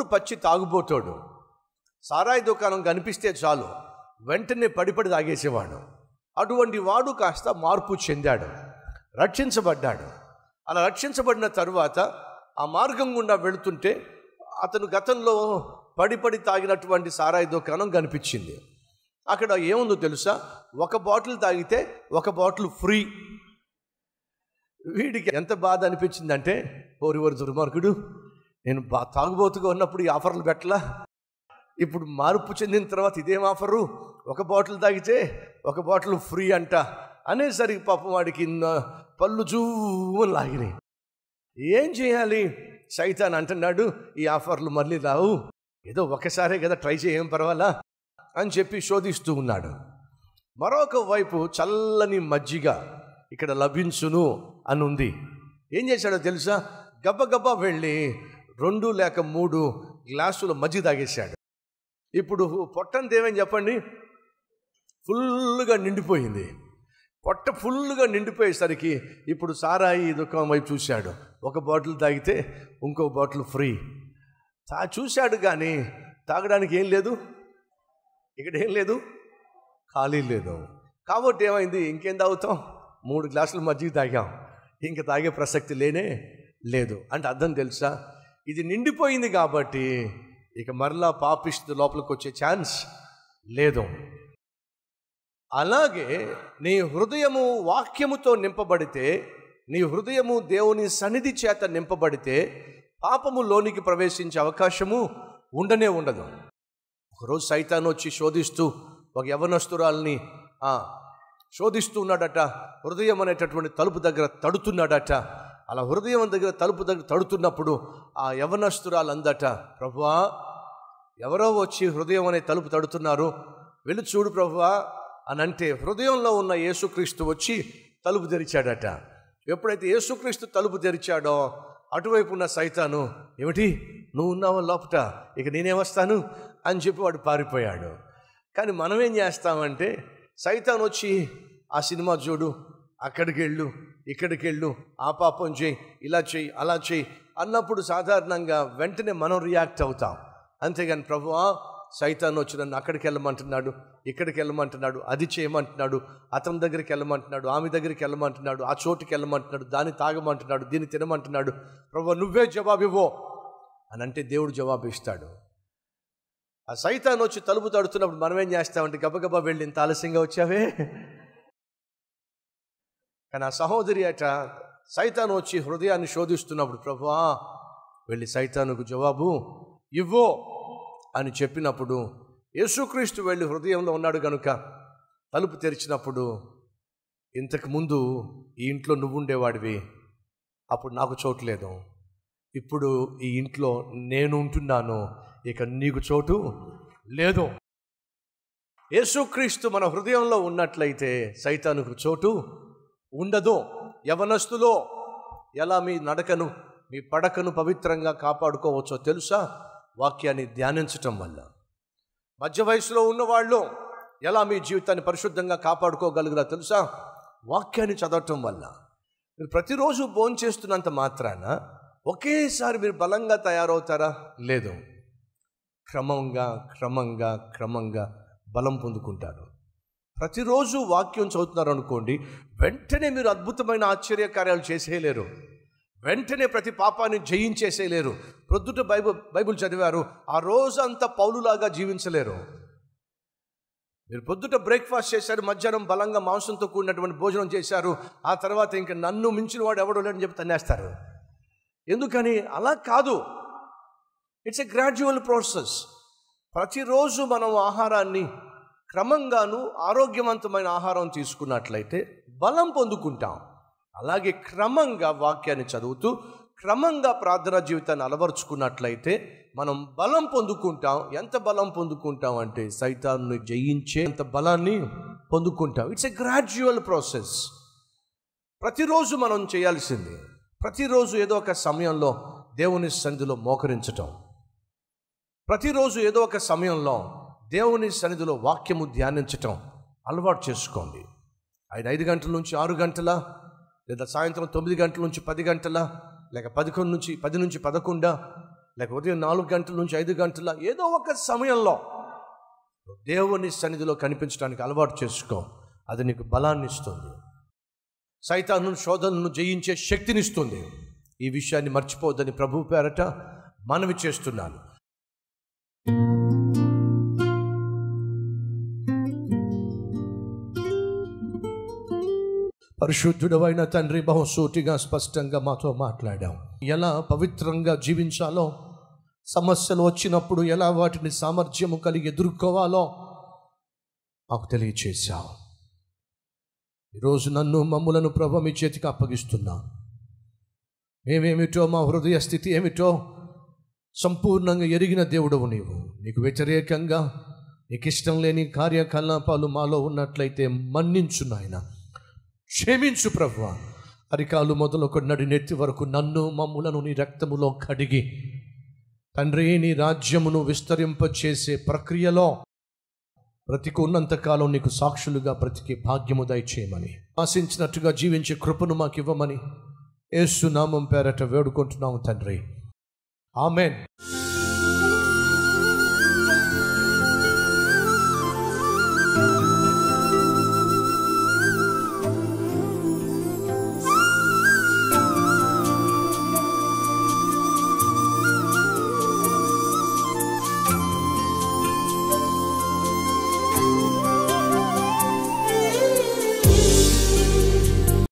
పచ్చి తాగుబోతోడు సారాయి దుకాణం కనిపిస్తే చాలు వెంటనే పడిపడి తాగేసేవాడు అటువంటి వాడు కాస్త మార్పు చెందాడు రక్షించబడ్డాడు అలా రక్షించబడిన తరువాత ఆ మార్గం గుండా వెళుతుంటే అతను గతంలో పడిపడి తాగినటువంటి సారాయి దుకాణం కనిపించింది అక్కడ ఏముందో తెలుసా ఒక బాటిల్ తాగితే ఒక బాటిల్ ఫ్రీ వీడికి ఎంత బాధ అనిపించిందంటే ఓరివరి దుర్మార్గుడు నేను బా తాగుబోతుగా ఉన్నప్పుడు ఈ ఆఫర్లు పెట్టలా ఇప్పుడు మార్పు చెందిన తర్వాత ఇదేం ఆఫరు ఒక బాటిల్ తాగితే ఒక బాటిల్ ఫ్రీ అంట అనేసరికి పాపం వాడికి న- పళ్ళు జూవని లాగినాయి ఏం చేయాలి సైతాన్ అంటున్నాడు ఈ ఆఫర్లు మళ్ళీ రావు ఏదో ఒకసారే కదా ట్రై చేయం పర్వాలా అని చెప్పి శోధిస్తూ ఉన్నాడు మరొక వైపు చల్లని మజ్జిగ ఇక్కడ లభించును అని ఉంది ఏం చేశాడో తెలుసా గబ్బగబ్బా వెళ్ళి రెండు లేక మూడు గ్లాసుల మజ్జిగ తాగేశాడు ఇప్పుడు పొట్టంత ఏమని చెప్పండి ఫుల్గా నిండిపోయింది పొట్ట ఫుల్గా నిండిపోయేసరికి ఇప్పుడు సారాయి దుకాణం వైపు చూశాడు ఒక బాటిల్ తాగితే ఇంకో బాటిల్ ఫ్రీ తా చూశాడు కానీ తాగడానికి ఏం లేదు ఇక్కడ ఏం లేదు ఖాళీ లేదు కాబట్టి ఏమైంది ఇంకేం తాగుతాం మూడు గ్లాసులు మజ్జిగ తాగాం ఇంకా తాగే ప్రసక్తి లేనే లేదు అంటే అర్థం తెలుసా ఇది నిండిపోయింది కాబట్టి ఇక మరలా పాపిస్తు లోపలికి వచ్చే ఛాన్స్ లేదు అలాగే నీ హృదయము వాక్యముతో నింపబడితే నీ హృదయము దేవుని సన్నిధి చేత నింపబడితే పాపము లోనికి ప్రవేశించే అవకాశము ఉండనే ఉండదు ఒకరోజు సైతాన్ వచ్చి శోధిస్తూ ఒక యవనస్తురాల్ని ఆ, శోధిస్తూ ఉన్నాడట హృదయం అనేటటువంటి తలుపు దగ్గర తడుతున్నాడట అలా హృదయం దగ్గర తలుపు దగ్గర తడుతున్నప్పుడు ఆ యవనస్తురాలు అందట ప్రభువా ఎవరో వచ్చి హృదయం అనే తలుపు తడుతున్నారు వెళ్ళి చూడు ప్రభువా అని అంటే హృదయంలో ఉన్న యేసుక్రీస్తు వచ్చి తలుపు తెరిచాడట ఎప్పుడైతే యేసుక్రీస్తు తలుపు తెరిచాడో అటువైపు ఉన్న సైతాను ఏమిటి నువ్వు ఉన్నావా లోపట ఇక నేనేమొస్తాను అని చెప్పి వాడు పారిపోయాడు కానీ మనం ఏం చేస్తామంటే సైతాన్ వచ్చి ఆ సినిమా చూడు అక్కడికి వెళ్ళు ఇక్కడికి వెళ్ళు ఆ పాపం చేయి ఇలా చేయి అలా చేయి అన్నప్పుడు సాధారణంగా వెంటనే మనం రియాక్ట్ అవుతాం అంతేగాని ప్రభువా సైతాన్ వచ్చి నన్ను అక్కడికి వెళ్ళమంటున్నాడు ఇక్కడికి వెళ్ళమంటున్నాడు అది చేయమంటున్నాడు అతని దగ్గరికి వెళ్ళమంటున్నాడు ఆమె దగ్గరికి వెళ్ళమంటున్నాడు ఆ చోటుకి వెళ్ళమంటున్నాడు దాన్ని తాగమంటున్నాడు దీన్ని తినమంటున్నాడు ప్రభు నువ్వే జవాబు ఇవ్వో అని అంటే దేవుడు జవాబు ఇస్తాడు ఆ సైతాన్ వచ్చి తలుపు తడుతున్నప్పుడు మనం ఏం చేస్తామంటే గబగబా వెళ్ళి ఇంత ఆలస్యంగా వచ్చావే కానీ ఆ సహోదరి అట సైతాను వచ్చి హృదయాన్ని శోధిస్తున్నప్పుడు ప్రభువా వెళ్ళి సైతానుకు జవాబు ఇవ్వో అని చెప్పినప్పుడు యేసుక్రీస్తు వెళ్ళి హృదయంలో ఉన్నాడు కనుక తలుపు తెరిచినప్పుడు ఇంతకు ముందు ఈ ఇంట్లో నువ్వు ఉండేవాడివి అప్పుడు నాకు చోటు లేదు ఇప్పుడు ఈ ఇంట్లో నేను ఉంటున్నాను ఇక నీకు చోటు లేదు యేసుక్రీస్తు మన హృదయంలో ఉన్నట్లయితే సైతానుకు చోటు ఉండదు యవనస్తులో ఎలా మీ నడకను మీ పడకను పవిత్రంగా కాపాడుకోవచ్చో తెలుసా వాక్యాన్ని ధ్యానించటం వల్ల మధ్య వయసులో ఉన్నవాళ్ళు ఎలా మీ జీవితాన్ని పరిశుద్ధంగా కాపాడుకోగలుగురా తెలుసా వాక్యాన్ని చదవటం వల్ల మీరు ప్రతిరోజు భోజనం చేస్తున్నంత మాత్రాన ఒకేసారి మీరు బలంగా తయారవుతారా లేదు క్రమంగా క్రమంగా క్రమంగా బలం పొందుకుంటారు ప్రతిరోజు వాక్యం చదువుతున్నారు అనుకోండి వెంటనే మీరు అద్భుతమైన ఆశ్చర్య కార్యాలు చేసేయలేరు వెంటనే ప్రతి పాపాన్ని జయించేసేయలేరు ప్రొద్దుట బైబుల్ బైబుల్ చదివారు ఆ రోజంతా పౌలులాగా జీవించలేరు మీరు పొద్దుట బ్రేక్ఫాస్ట్ చేశారు మధ్యాహ్నం బలంగా మాంసంతో కూడినటువంటి భోజనం చేశారు ఆ తర్వాత ఇంకా నన్ను మించిన వాడు ఎవడు లేడని చెప్పి తన్నేస్తారు ఎందుకని అలా కాదు ఇట్స్ ఎ గ్రాడ్యువల్ ప్రాసెస్ ప్రతిరోజు మనం ఆహారాన్ని క్రమంగాను ఆరోగ్యవంతమైన ఆహారం తీసుకున్నట్లయితే బలం పొందుకుంటాం అలాగే క్రమంగా వాక్యాన్ని చదువుతూ క్రమంగా ప్రార్థనా జీవితాన్ని అలవరుచుకున్నట్లయితే మనం బలం పొందుకుంటాం ఎంత బలం పొందుకుంటాం అంటే సైతాన్ని జయించే అంత బలాన్ని పొందుకుంటాం ఇట్స్ ఎ గ్రాడ్యువల్ ప్రాసెస్ ప్రతిరోజు మనం చేయాల్సింది ప్రతిరోజు ఏదో ఒక సమయంలో దేవుని సన్నిధిలో మోకరించటం ప్రతిరోజు ఏదో ఒక సమయంలో దేవుని సన్నిధిలో వాక్యము ధ్యానించటం అలవాటు చేసుకోండి ఆయన ఐదు గంటల నుంచి ఆరు గంటల లేదా సాయంత్రం తొమ్మిది గంటల నుంచి పది గంటల లేక పదకొండు నుంచి పది నుంచి పదకొండా లేక ఉదయం నాలుగు గంటల నుంచి ఐదు గంటల ఏదో ఒక సమయంలో దేవుని సన్నిధిలో కనిపించడానికి అలవాటు చేసుకో అది నీకు బలాన్ని ఇస్తుంది సైతాను శోధనను జయించే శక్తినిస్తుంది ఈ విషయాన్ని మర్చిపోవద్దని ప్రభు పేరట మనవి చేస్తున్నాను పరిశుద్ధుడవైన తండ్రి బహుసూటిగా స్పష్టంగా మాతో మాట్లాడాం ఎలా పవిత్రంగా జీవించాలో సమస్యలు వచ్చినప్పుడు ఎలా వాటిని సామర్థ్యము కలిగి ఎదుర్కోవాలో మాకు తెలియచేశావు ఈరోజు నన్ను మమ్ములను ప్రభు మీ చేతికి అప్పగిస్తున్నా మేమేమిటో మా హృదయ స్థితి ఏమిటో సంపూర్ణంగా ఎరిగిన దేవుడవు నీవు నీకు వ్యతిరేకంగా నీకు ఇష్టం లేని కార్యకలాపాలు మాలో ఉన్నట్లయితే మన్నించు నాయన క్షమించు ప్రభు అరికాలు మొదలుకొని నడి నెత్తి వరకు నన్ను మమ్ములను నీ రక్తములో కడిగి తండ్రి నీ రాజ్యమును విస్తరింపచేసే ప్రక్రియలో బ్రతికున్నంతకాలం నీకు సాక్షులుగా బ్రతికే భాగ్యము దయచేయమని ఆశించినట్టుగా జీవించే కృపను మాకు ఇవ్వమని యేసు నామం పేరట వేడుకుంటున్నాము తండ్రి ఆమెన్